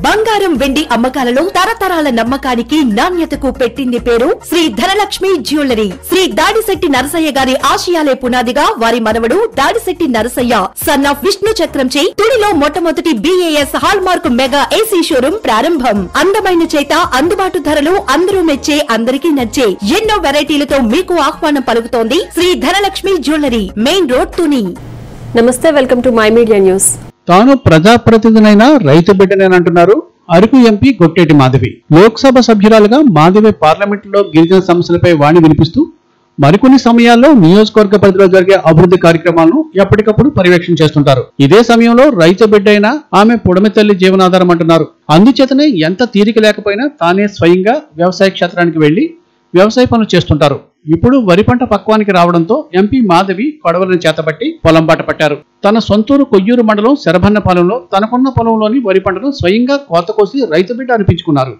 బంగారం వెండి అమ్మకాలలో తరతరాల నమ్మకానికి నాణ్యతకు పెట్టింది పేరు శ్రీ ధనలక్ష్మి జ్యువెలరీ శ్రీ దాడిశెట్టి నరసయ్య గారి ఆశయాలే పునాదిగా వారి మనవడు దాడిశెట్టి నరసయ్య సన్ ఆఫ్ విష్ణు చక్రంచే తుడిలో మొట్టమొదటి BIS hallmark mega AC showroom ప్రారంభం అందమైన చేత అందుబాటు ధరలు అందరూ మెచ్చే అందరికీ నచ్చే ఎన్నో వెరైటీలతో మీకు ఆహ్వానం పలుకుతోంది Shri Dhanalakshmi jewellery main road Tuni నమస్తే welcome to my media news తాను ప్రజాప్రతినిధినైనా రైతు బిడ్డనేనంటున్నారు అరకు ఎంపీ గొట్టేటి మాధవి లోక్సభ సభ్యురాలుగా మాధవి పార్లమెంటులో గిరిజన సమస్యలపై వాణి వినిపిస్తూ మరికొన్ని సమయాల్లో నియోజకవర్గ పరిధిలో జరిగే అభివృద్ధి కార్యక్రమాలను ఎప్పటికప్పుడు పర్యవేక్షణ చేస్తుంటారు ఇదే సమయంలో రైతు బిడ్డ అయినా ఆమె పుడమి తల్లి జీవనాధారం అంటున్నారు అందుచేతనే ఎంత తీరిక లేకపోయినా తానే స్వయంగా వ్యవసాయ క్షేత్రానికి వెళ్లి వ్యవసాయ పనులు చేస్తుంటారు ఇప్పుడు వరి పంట పక్వానికి రావడంతో ఎంపీ మాధవి కొడవలను చేతబట్టి పొలం బాట పట్టారు తన సొంతూరు కొయ్యూరు మండలం శరభన్నపాలెంలో తనకున్న పొలంలోని వరి పంటను స్వయంగా కోత కోసి రైతు బిడ్డ అనిపించుకున్నారు